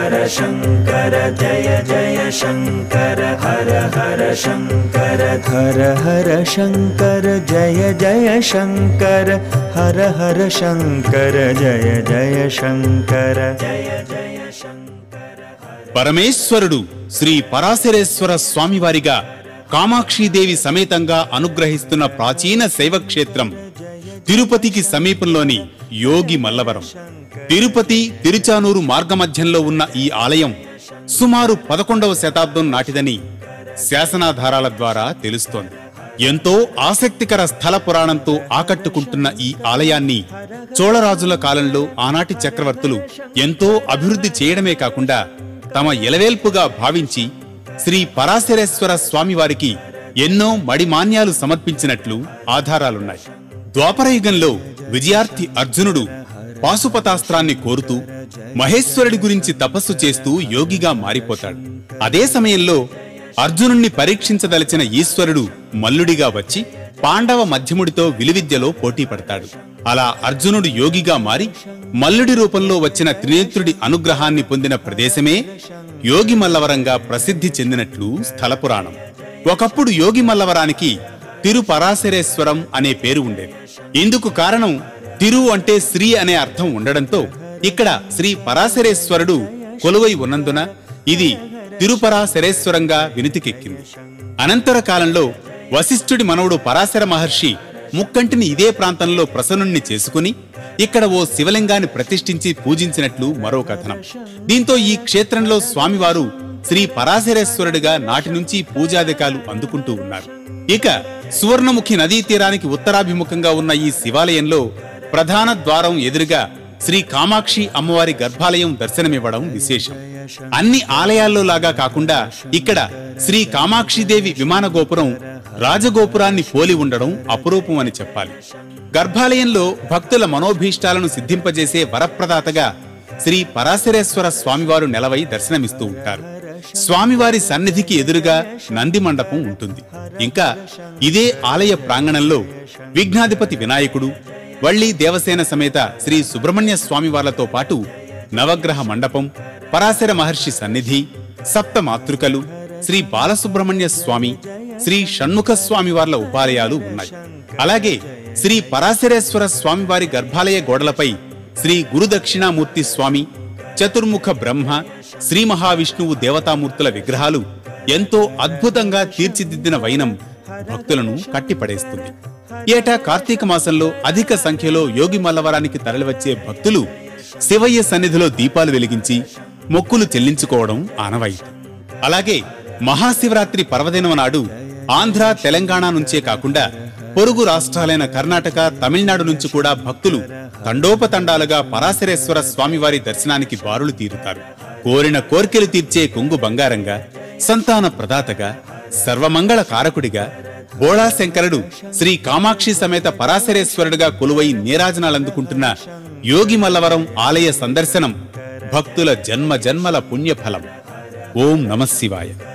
హర శంకర జయ జయ శంకర హర హర శంకర హర హర శంకర జయ జయ శంకర హర హర శంకర జయ జయ శంకర జయ జయ శంకర పరమేశ్వరుడు శ్రీ పరాశరేశ్వర స్వామివారిగా కామాక్షీదేవి సమేతంగా అనుగ్రహిస్తున్న ప్రాచీన శైవక్షేత్రం తిరుపతికి సమీపంలోని యోగి మల్లవరం తిరుపతి తిరుచానూరు మార్గమధ్యంలో ఉన్న ఈ ఆలయం సుమారు పదకొండవ శతాబ్దం నాటిదని శాసనాధారాల ద్వారా తెలుస్తోంది ఎంతో ఆసక్తికర స్థల పురాణంతో ఆకట్టుకుంటున్న ఈ ఆలయాన్ని చోళరాజుల కాలంలో ఆనాటి చక్రవర్తులు ఎంతో అభివృద్ధి చేయడమే కాకుండా తమ ఎలవేల్పుగా భావించి శ్రీ పరాశరేశ్వర స్వామివారికి ఎన్నో మడిమాన్యాలు సమర్పించినట్లు ఆధారాలున్నాయి ద్వాపరయుగంలో విజయార్థి అర్జునుడు పాశుపతాస్త్రాన్ని కోరుతూ మహేశ్వరుడి గురించి తపస్సు చేస్తూ యోగిగా మారిపోతాడు అదే సమయంలో అర్జునుణ్ణి పరీక్షించదలిచిన ఈశ్వరుడు మల్లుడిగా వచ్చి పాండవ మధ్యముడితో విలువిద్యలో పోటీ పడతాడు అలా అర్జునుడు యోగిగా మారి మల్లుడి రూపంలో వచ్చిన త్రినేత్రుడి అనుగ్రహాన్ని పొందిన ప్రదేశమే యోగి మల్లవరంగా ప్రసిద్ధి చెందినట్లు స్థల పురాణం ఒకప్పుడు యోగి మల్లవరానికి తిరుపరాశరేశ్వరం అనే పేరు ఉండేది ఇందుకు కారణం తిరు అంటే శ్రీ అనే అర్థం ఉండడంతో ఇక్కడ శ్రీ పరాశరేశ్వరుడు కొలువై ఉన్నందున ఇది తిరుపరాశరేశ్వరంగా వినితికెక్కింది అనంతర కాలంలో వశిష్ఠుడి మనవడు పరాశర మహర్షి ముక్కంటిని ఇదే ప్రాంతంలో ప్రసన్నుణ్ణి చేసుకుని ఇక్కడ ఓ శివలింగాన్ని ప్రతిష్ఠించి పూజించినట్లు మరో కథనం దీంతో ఈ క్షేత్రంలో స్వామివారు శ్రీ పరాశరేశ్వరుడిగా నాటి నుంచి పూజాధికాలు అందుకుంటూ ఉన్నారు ఇక సువర్ణముఖి నదీ తీరానికి ఉత్తరాభిముఖంగా ఉన్న ఈ శివాలయంలో ప్రధాన ద్వారం ఎదురుగా శ్రీ కామాక్షి అమ్మవారి గర్భాలయం దర్శనమివ్వడం విశేషం అన్ని ఆలయాల్లో లాగా కాకుండా ఇక్కడ శ్రీ కామాక్షిదేవి విమాన గోపురం రాజగోపురాన్ని పోలి ఉండడం అపురూపం అని చెప్పాలి గర్భాలయంలో భక్తుల మనోభీష్టాలను సిద్ధింపజేసే వరప్రదాతగా శ్రీ పరాశరేశ్వర స్వామివారు నెలవై దర్శనమిస్తూ ఉంటారు స్వామివారి సన్నిధికి ఎదురుగా నంది మండపం ఉంటుంది ఇంకా ఇదే ఆలయ ప్రాంగణంలో విఘ్నాధిపతి వినాయకుడు వళ్ళీ దేవసేన సమేత శ్రీ సుబ్రహ్మణ్య స్వామివార్లతో పాటు నవగ్రహ మండపం పరాశర మహర్షి సన్నిధి సప్త మాతృకలు శ్రీ బాలసుబ్రహ్మణ్య స్వామి శ్రీ షణ్ముఖ స్వామివార్ల ఉపాలయాలు ఉన్నాయి అలాగే శ్రీ పరాశరేశ్వర స్వామివారి గర్భాలయ గోడలపై శ్రీ గురుదక్షిణామూర్తి స్వామి చతుర్ముఖ బ్రహ్మ శ్రీ మహావిష్ణువు దేవతామూర్తుల విగ్రహాలు ఎంతో అద్భుతంగా తీర్చిదిద్దిన వైనం భక్తులను కట్టిపడేస్తుంది ఏటా కార్తీక మాసంలో అధిక సంఖ్యలో యోగి మల్లవరానికి తరలివచ్చే భక్తులు శివయ్య సన్నిధిలో దీపాలు వెలిగించి మొక్కులు చెల్లించుకోవడం ఆనవాయితీ అలాగే మహాశివరాత్రి పర్వదినం నాడు ఆంధ్ర తెలంగాణ నుంచే కాకుండా పొరుగు రాష్ట్రాలైన కర్ణాటక తమిళనాడు నుంచి కూడా భక్తులు తండోపతండాలుగా పరాశరేశ్వర స్వామివారి దర్శనానికి బారులు తీరుతారు కోరిన కోర్కెలు తీర్చే కొంగు బంగారంగా సంతాన ప్రదాతగా సర్వమంగళ కారకుడిగా బోళాశంకరుడు శ్రీ కామాక్షి సమేత పరాశరేశ్వరుడుగా కొలువై నీరాజనాలందుకుంటున్న యోగి మల్లవరం ఆలయ సందర్శనం భక్తుల జన్మ జన్మల పుణ్యఫలం ఓం నమః శివాయ